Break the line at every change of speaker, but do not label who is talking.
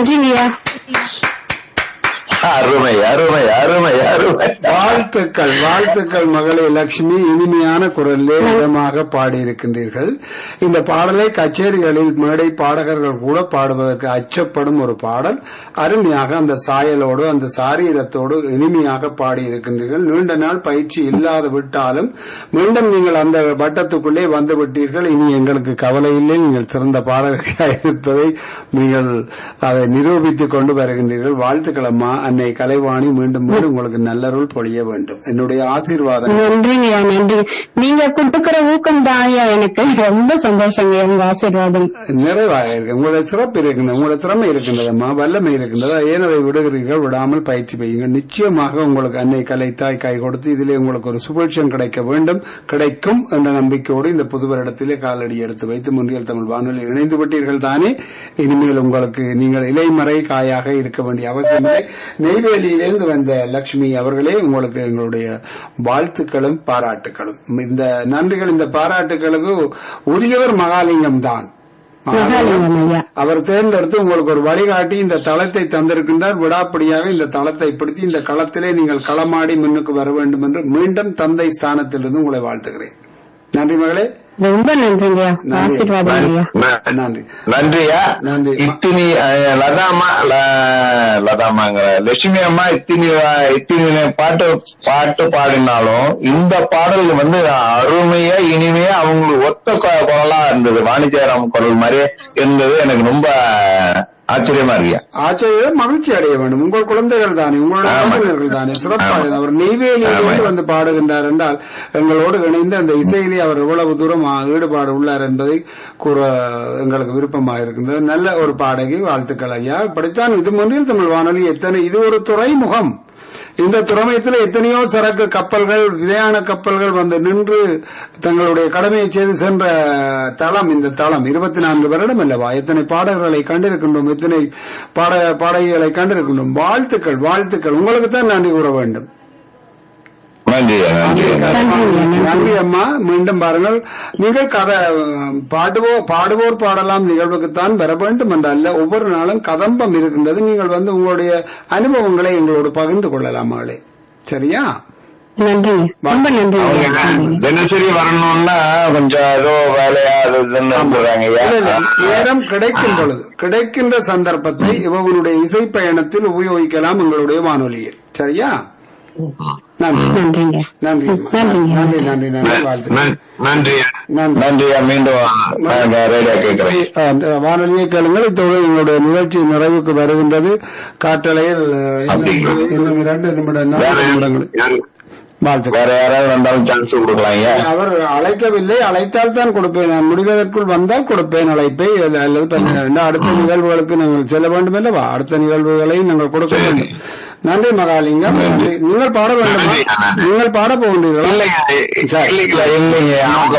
நன்றிங்கய்யா
அருமை அருமை அருமை அருமை
வாழ்த்துக்கள் வாழ்த்துக்கள் மகளே லட்சுமி இனிமையான குரலிலே இதமாக பாடியிருக்கின்றீர்கள் இந்த பாடலை கச்சேரிகளில் மேடை பாடகர்கள் கூட பாடுவதற்கு அச்சப்படும் ஒரு பாடல் அருமையாக அந்த சாயலோடு அந்த சாரீரத்தோடு இனிமையாக பாடியிருக்கின்றீர்கள் நீண்ட நாள் பயிற்சி இல்லாது விட்டாலும் மீண்டும் நீங்கள் அந்த வட்டத்துக்குள்ளே வந்து விட்டீர்கள் இனி எங்களுக்கு கவலை இல்லை நீங்கள் சிறந்த பாடகர்களாக இருப்பதை நீங்கள் அதை நிரூபித்துக் கொண்டு வருகின்றீர்கள் வாழ்த்துக்கள் அம்மா அன்னை கலைவாணி மீண்டும் மீண்டும் உங்களுக்கு நல்லருள் பொழிய வேண்டும் என்னுடைய ஆசீர்வாதம்
நன்றிங்கய்யா நன்றி நீங்க கொடுக்கிற ஊக்கம் தான்யா எனக்கு ரொம்ப சந்தோஷங்க உங்க ஆசீர்வாதம்
நிறைவாக இருக்கு உங்களுடைய சிறப்பு இருக்கின்றது உங்களுடைய திறமை இருக்கின்றதம்மா வல்லமை இருக்கின்றது ஏன் அதை விடுகிறீர்கள் விடாமல் பயிற்சி பெய்யுங்க நிச்சயமாக உங்களுக்கு அன்னை கலைத்தாய் கை கொடுத்து இதிலே உங்களுக்கு ஒரு சுபட்சம் கிடைக்க வேண்டும் கிடைக்கும் என்ற நம்பிக்கையோடு இந்த புது வருடத்திலே காலடி எடுத்து வைத்து முன்றியல் தமிழ் வானொலி இணைந்து விட்டீர்கள் தானே இனிமேல் உங்களுக்கு நீங்கள் இலைமறை காயாக இருக்க வேண்டிய அவசியமில்லை நெய்வேலியிலிருந்து வந்த லட்சுமி அவர்களே உங்களுக்கு எங்களுடைய வாழ்த்துக்களும் பாராட்டுகளும் இந்த நன்றிகள் இந்த பாராட்டுகளுக்கு உரியவர் மகாலிங்கம் தான்
மகாலிங்கம் ஐயா
அவர் தேர்ந்தெடுத்து உங்களுக்கு ஒரு வழிகாட்டி இந்த தளத்தை தந்திருக்கின்றார் விடாப்படியாக இந்த தளத்தை பிடித்து இந்த களத்திலே நீங்கள் களமாடி முன்னுக்கு வர வேண்டும் என்று மீண்டும் தந்தை ஸ்தானத்திலிருந்து உங்களை வாழ்த்துகிறேன் நன்றி மகளே
ரொம்ப நன்றிங்கய்யா
நன்றி.
ஆசீர்வாதம் ஐயா
நன்றி
நன்றியா
நன்றி.
இத்தினி அஹ், லதாமா ல- லதாமாங்கிற லட்சுமி அம்மா இத்தினி இத்தினி பாட்டு பாட்டு பாடினாலும் இந்த பாடல் வந்து அருமையா இனிமையா அவங்களுக்கு ஒத்த கொ- குரலா இருந்தது வாணிஜாராம் குரல் மாதிரியே இருந்தது எனக்கு ரொம்ப ஆச்சரியமா இருக்கியா
ஆச்சரியம் மகிழ்ச்சி அடைய வேண்டும் உங்கள் குழந்தைகள் தானே உங்களுடைய
ஆமா.
குழந்தைகள் தானே சிறப்பாக
ஆமா.
அவர் நெய்வேலியிலிருந்து
ஆமா.
வந்து பாடுகின்றார் என்றால் எங்களோடு இணைந்து அந்த இசையிலே அவர் எவ்வளவு தூரம் ஆ, ஈடுபாடு உள்ளார் என்பதை கூற எங்களுக்கு விருப்பமாக இருக்கின்றது நல்ல ஒரு பாடகி வாழ்த்துக்கள் ஐயா இப்படித்தான் இது முன்னில் தமிழ் வானொலி எத்தனை இது ஒரு துறைமுகம் இந்த துறைமுகத்தில் எத்தனையோ சரக்கு கப்பல்கள் விதையான கப்பல்கள் வந்து நின்று தங்களுடைய கடமையை செய்து சென்ற தளம் இந்த தளம் இருபத்தி நான்கு வருடம் அல்லவா எத்தனை பாடகர்களை கண்டிருக்கின்றோம் எத்தனை பாட பாடகிகளை கண்டிருக்கின்றோம் வாழ்த்துக்கள் வாழ்த்துக்கள் உங்களுக்கு தான் நன்றி கூற வேண்டும்
நன்றியா நன்றி
நன்றி அம்மா மீண்டும் பாருங்கள் நீங்கள் கதை பாடுவோ பாடுவோர் பாடலாம் நிகழ்வுக்குத்தான் வர வேண்டும் என்றல்ல ஒவ்வொரு நாளும் கதம்பம் இருக்கின்றது நீங்கள் வந்து உங்களுடைய அனுபவங்களை எங்களோடு பகிர்ந்து கொள்ளலாம் மகளே சரியா
நன்றிங்க ரொம்ப நன்றி
அவங்க
ஐயா
தினசரி வரணும்னா கொஞ்சம் ஏதோ வேலையா அது இதுன்னு சொல்றாங்க
இல்ல, இல்ல.
ஐயா
நேரம் கிடைக்கும் பொழுது கிடைக்கின்ற சந்தர்ப்பத்தை இவங்களுடைய இசை பயணத்தில் உபயோகிக்கலாம் எங்களுடைய வானொலியில் சரியா நன்றி
நன்றிங்க
நன்றி அம்மா.
நன்றிங்க.
நன்றி நன்றி நன்றி வாழ்த்துக்கள்
நன்- நன்றியா
நன்றி
நன்றியா மீண்டும் ரேடியோ கேட்கிறேன்
அந்த வானொலியை கேளுங்கள் இத்தோடு எங்களுடைய நிகழ்ச்சி நிறைவுக்கு வருகின்றது காட்டலையில் அஹ்,
அப்படிங்களா?
இன்னும் இன்னும் இரண்டு நிமிடம் நான்கு நிமிடங்கள் வாழ்த்துக்கள்
வேற யாராவது வந்தாலும் சான்ஸ் கொடுக்கலாம் ஐயா
அவர் அழைக்கவில்லை அழைத்தால் தான் கொடுப்பேன் நான் முடிவதற்குள் வந்தால் கொடுப்பேன் அழைப்பை அல்ல- அல்லது பண்ண- இன்னும் அடுத்த நிகழ்வுகளுக்கு நாங்கள் செல்ல வேண்டும் அல்லவா அடுத்த நிகழ்வுகளை நாங்கள் கொடுக்க வேண்டும் நன்றி மகாலிங்கம் நன்றி நீங்கள் பாட வேண்டுமா
நன்றி, நன்றி.
நீங்கள் பாட போகின்றீர்களா
இல்லைங்க இல்லைங்க இல்லைங்க அவங்க